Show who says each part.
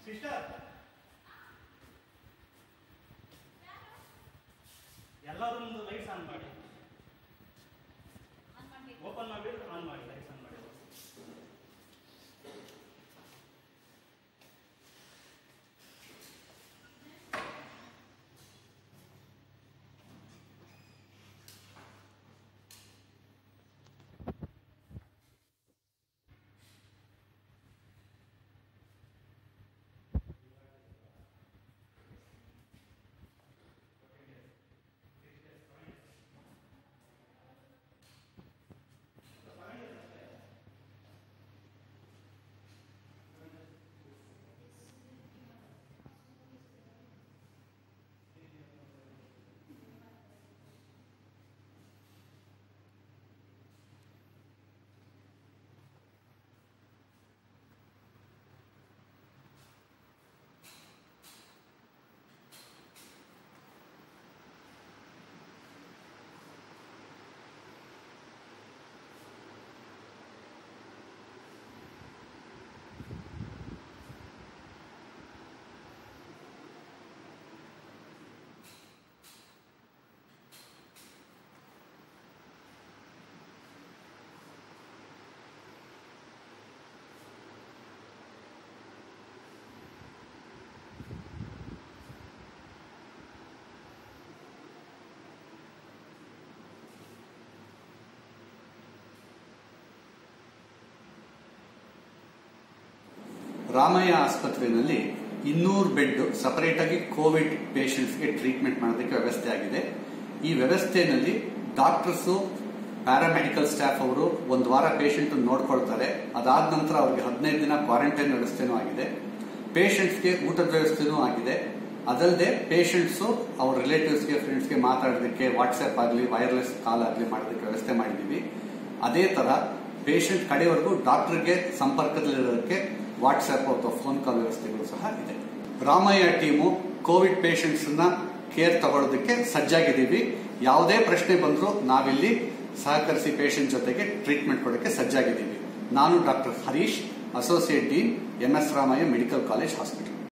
Speaker 1: sister ಎಲ್ಲರೂ ಒಂದು lights on ಮಾಡಿ ಓಪನ್ ಮಾಡಿಬಿಟ್ಟು ಆನ್ ಮಾಡಿ ಲೈಟ್ಸ್ ಆನ್ ಮಾಡಿ
Speaker 2: ರಾಮಯ್ಯ ಆಸ್ಪತ್ರೆಯಲ್ಲಿ ಇನ್ನೂರು ಬೆಡ್ ಸಪರೇಟ್ ಆಗಿ ಕೋವಿಡ್ ಪೇಷಂಟ್ಸ್ಗೆ ಟ್ರೀಟ್ಮೆಂಟ್ ಮಾಡೋದಕ್ಕೆ ವ್ಯವಸ್ಥೆ ಆಗಿದೆ ಈ ವ್ಯವಸ್ಥೆಯಲ್ಲಿ ಡಾಕ್ಟರ್ಸು ಪ್ಯಾರಾಮೆಡಿಕಲ್ ಸ್ಟಾಫ್ ಅವರು ಒಂದು ವಾರ ಪೇಷಂಟ್ ನೋಡ್ಕೊಳ್ತಾರೆ ಅದಾದ ನಂತರ ಅವರಿಗೆ ಹದಿನೈದು ದಿನ ಕ್ವಾರಂಟೈನ್ ವ್ಯವಸ್ಥೆನೂ ಆಗಿದೆ ಪೇಷಂಟ್ಸ್ಗೆ ಊಟದ ವ್ಯವಸ್ಥೆನೂ ಆಗಿದೆ ಅದಲ್ಲದೆ ಪೇಷಂಟ್ಸು ಅವ್ರ ರಿಲೇಟಿವ್ಸ್ಗೆ ಫ್ರೆಂಡ್ಸ್ಗೆ ಮಾತಾಡೋದಕ್ಕೆ ವಾಟ್ಸ್ಆಪ್ ಆಗಲಿ ವೈರ್ಲೆಸ್ ಕಾಲ್ ಆಗಲಿ ಮಾಡೋದಕ್ಕೆ ವ್ಯವಸ್ಥೆ ಮಾಡಿದ್ದೀವಿ ಅದೇ ತರ ಪೇಷಂಟ್ ಕಡೆವರೆಗೂ ಡಾಕ್ಟರ್ಗೆ ಸಂಪರ್ಕದಲ್ಲಿರೋದಕ್ಕೆ ವಾಟ್ಸ್ಆಪ್ ಅಥವಾ ಫೋನ್ ಕಾಲ್ ವ್ಯವಸ್ಥೆಗಳು ಸಹ ಇದೆ ರಾಮಯ್ಯ ಟೀಮು ಕೋವಿಡ್ ಪೇಷಂಟ್ಸ್ ನ ಕೇರ್ ತಗೊಳ್ಳೋದಕ್ಕೆ ಸಜ್ಜಾಗಿದ್ದೀವಿ ಯಾವುದೇ ಪ್ರಶ್ನೆ ಬಂದರೂ ನಾವಿಲ್ಲಿ ಸಹಕರಿಸಿ ಪೇಷಂಟ್ ಜೊತೆಗೆ ಟ್ರೀಟ್ಮೆಂಟ್ ಕೊಡೋಕ್ಕೆ ಸಜ್ಜಾಗಿದ್ದೀವಿ ನಾನು doctor Harish associate dean M S Ramaiah medical college hospital